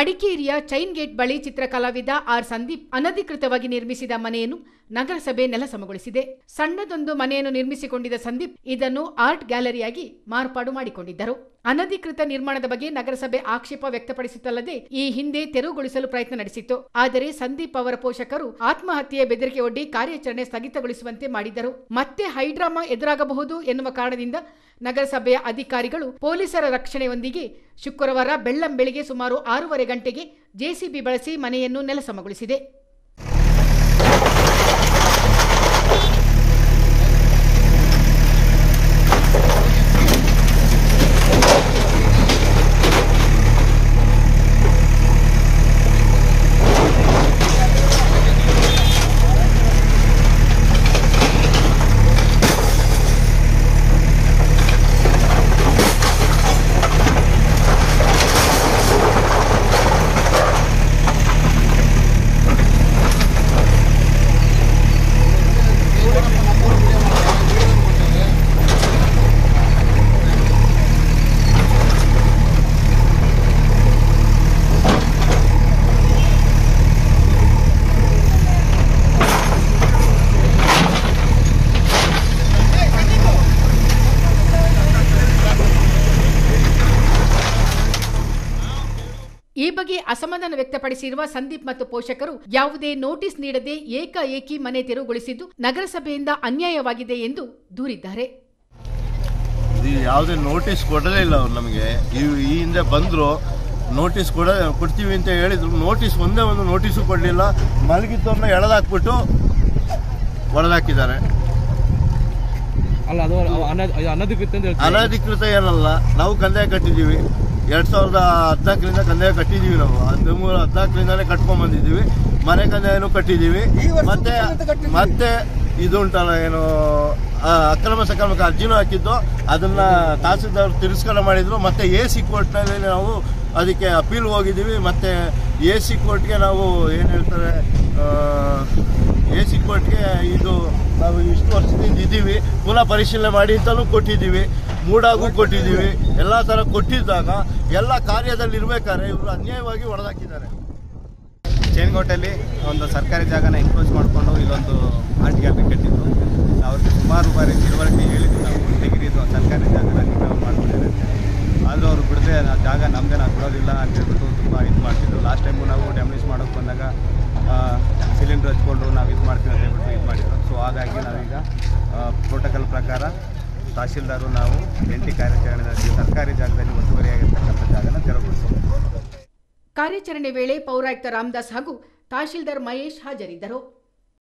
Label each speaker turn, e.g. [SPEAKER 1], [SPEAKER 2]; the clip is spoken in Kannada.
[SPEAKER 1] ಮಡಿಕೇರಿಯ ಚೈನ್ ಗೇಟ್ ಬಳಿ ಚಿತ್ರಕಲಾವಿದ ಆರ್ ಸಂದೀಪ್ ಅನಧಿಕೃತವಾಗಿ ನಿರ್ಮಿಸಿದ ಮನೆಯನ್ನು ನಗರಸಭೆ ನೆಲಸಮಗೊಳಿಸಿದೆ ಸಣ್ಣದೊಂದು ಮನೆಯನ್ನು ನಿರ್ಮಿಸಿಕೊಂಡಿದ್ದ ಸಂದೀಪ್ ಇದನ್ನು ಆರ್ಟ್ ಗ್ಯಾಲರಿಯಾಗಿ ಮಾರ್ಪಾಡು ಮಾಡಿಕೊಂಡಿದ್ದರು ಅನಧಿಕೃತ ನಿರ್ಮಾಣದ ಬಗ್ಗೆ ನಗರಸಭೆ ಆಕ್ಷೇಪ ವ್ಯಕ್ತಪಡಿಸಿತ್ತಲ್ಲದೆ ಈ ಹಿಂದೆ ತೆರವುಗೊಳಿಸಲು ಪ್ರಯತ್ನ ನಡೆಸಿತ್ತು ಆದರೆ ಸಂದೀಪ್ ಅವರ ಪೋಷಕರು ಆತ್ಮಹತ್ಯೆ ಬೆದರಿಕೆ ಒಡ್ಡಿ ಕಾರ್ಯಾಚರಣೆ ಸ್ಥಗಿತಗೊಳಿಸುವಂತೆ ಮಾಡಿದ್ದರು ಮತ್ತೆ ಹೈಡ್ರಾಮಾ ಎದುರಾಗಬಹುದು ಎನ್ನುವ ಕಾರಣದಿಂದ ನಗರಸಭೆಯ ಅಧಿಕಾರಿಗಳು ಪೊಲೀಸರ ರಕ್ಷಣೆಯೊಂದಿಗೆ ಶುಕ್ರವಾರ ಬೆಳ್ಳಂಬೆಳಿಗ್ಗೆ ಸುಮಾರು ಆರೂವರೆ ಗಂಟೆಗೆ ಜೆಸಿಬಿ ಬಳಸಿ ಮನೆಯನ್ನು ನೆಲಸಮಗೊಳಿಸಿದೆ ಈ ಬಗ್ಗೆ ಅಸಮಾಧಾನ ವ್ಯಕ್ತಪಡಿಸಿರುವ ಸಂದೀಪ್ ಮತ್ತು ಪೋಷಕರು ಯಾವುದೇ ನೋಟಿಸ್ ನೀಡದೆ ಏಕಾಏಕಿ ಮನೆ ತೆರವುಗೊಳಿಸಿದ್ದು ನಗರಸಭೆಯಿಂದ ಅನ್ಯಾಯವಾಗಿದೆ ಎಂದು ದೂರಿದ್ದಾರೆ
[SPEAKER 2] ಇದು ಯಾವುದೇ ನೋಟಿಸ್ ಕೊಡಲೇ ಇಲ್ಲ ಅವ್ರು ನಮಗೆ ಈ ಈ ಹಿಂದೆ ಬಂದರು ನೋಟಿಸ್ ಕೊಡ ಕೊಡ್ತೀವಿ ಅಂತ ಹೇಳಿದ್ರು ನೋಟಿಸ್ ಒಂದೇ ಒಂದು ನೋಟಿಸು ಕೊಡಲಿಲ್ಲ ಮಲಗಿದ್ದವ್ರನ್ನ ಎಳೆದಾಕ್ಬಿಟ್ಟು ಹೊಡೆದಾಕಿದ್ದಾರೆ
[SPEAKER 3] ಅಲ್ಲ ಅದು ಅವ ಅನ- ಇದು ಅನಧಿಕೃತ ಅಂತ ಹೇಳ್ತೀವಿ
[SPEAKER 2] ಅನಧಿಕೃತ ಏನಲ್ಲ ನಾವು ಕಂದಾಯ ಕಟ್ಟಿದ್ದೀವಿ ಎರಡ್ ಸಾವಿರದ ಹದಿನಾಲ್ಕರಿಂದ ಕಂದಾಯ ಕಟ್ಟಿದ್ದೀವಿ ನಾವು ಹದಿಮೂರು ಹದಿನಾಲ್ಕರಿಂದಾನೇ ಕಟ್ಕೊಂಡ್ ಬಂದಿದ್ದೀವಿ ಮನೆ ಕಂದಾಯನೂ ಕಟ್ಟಿದ್ದೀವಿ ಮತ್ತೆ ಮತ್ತೆ ಇದು ಉಂಟಲ್ಲ ಏನು ಆ, ಅಕ್ರಮ ಸಕ್ರಮಕ್ಕೆ ಅರ್ಜಿನೂ ಹಾಕಿದ್ದು ಅದನ್ನ ತಹಸೀಲ್ದಾರ್ ತಿರಸ್ಕಾರ ಮಾಡಿದ್ರು ಮತ್ತೆ ಎ ಸಿ ಕೋರ್ಟ್ನಲ್ಲಿ ನಾವು ಅದಕ್ಕೆ ಅಪೀಲ್ ಹೋಗಿದ್ದೀವಿ ಮತ್ತೆ ಎ ಸಿ ಕೋರ್ಟ್ಗೆ ನಾವು ಏನು ಹೇಳ್ತಾರೆ ಎ ಸಿ ಕೋರ್ಟ್ಗೆ ಇದು ನಾವು ಇಷ್ಟು ವರ್ಷದಿಂದ ಇದ್ದೀವಿ ಪುನಃ ಪರಿಶೀಲನೆ ಮಾಡಿ ಅಂತಲೂ ಕೊಟ್ಟಿದ್ದೀವಿ ಮೂಡಾಗೂ ಕೊಟ್ಟಿದ್ದೀವಿ ಎಲ್ಲ ಥರ ಕೊಟ್ಟಿದ್ದಾಗ ಎಲ್ಲ ಕಾರ್ಯದಲ್ಲಿ ಇರ್ಬೇಕಾದ್ರೆ ಇವರು ಅನ್ಯಾಯವಾಗಿ ಹೊಡೆದಾಕಿದ್ದಾರೆ
[SPEAKER 4] ಚೇನ್ಗೋಟಲ್ಲಿ ಒಂದು ಸರ್ಕಾರಿ ಜಾಗನ ಎನ್ಕ್ರೋಚ್ ಮಾಡಿಕೊಂಡು ಇಲ್ಲೊಂದು ಆರ್ಟ್ ಗ್ಯಾಲರಿ ಕಟ್ಟಿದ್ರು ಅವ್ರಿಗೆ ಸುಮಾರು ಬಾರಿ ತಿಳುವಳಿಕೆ ಹೇಳಿದ್ವಿ ನಾವು ಡಿಗ್ರಿದು ಸರ್ಕಾರಿ ಜಾಗನ ಅತಿಕ್ರಮಣ ಮಾಡ್ತಿದ್ದಾರೆ ಆದರೂ ಅವರು ಬಿಡದೆ ಆ ಜಾಗ ನಮ್ಮದೇ ನಾವು ಬಿಡೋದಿಲ್ಲ ಅಂತ ಹೇಳ್ಬಿಟ್ಟು ತುಂಬ ಇದು ಮಾಡ್ತಿದ್ರು ಲಾಸ್ಟ್ ಟೈಮು ನಾವು ಡೆಮಲಿಷ್ ಮಾಡೋಕ್ಕೆ ಬಂದಾಗ ಸಿಲಿಂಡರ್ ಹಚ್ಕೊಂಡು ನಾವು ಇದು ಮಾಡ್ತೀವಿ ಅಂತ ಹೇಳ್ಬಿಟ್ಟು ಇದು ಮಾಡಿದ್ರು ಸೊ ಹಾಗಾಗಿ ನಾವೀಗ ಪ್ರೋಟೋಕಾಲ್ ಪ್ರಕಾರ ತಹಶೀಲ್ದಾರು ನಾವು ಜಂಟಿ ಕಾರ್ಯಾಚರಣೆ ನಡೆಸಿ ಸರ್ಕಾರಿ ಜಾಗದಲ್ಲಿ ಒತ್ತುವರಿಯಾಗಿರ್ತಕ್ಕಂಥ ಜಾಗನ ತೆರವುಗೊಳಿಸ್ತೀವಿ
[SPEAKER 1] ಕಾರ್ಯಾಚರಣೆ ವೇಳೆ ಪೌರಾಯುಕ್ತ ರಾಮದಾಸ್ ಹಾಗೂ ತಹಶೀಲ್ದಾರ್ ಮಹೇಶ್ ಹಾಜರಿದ್ದರು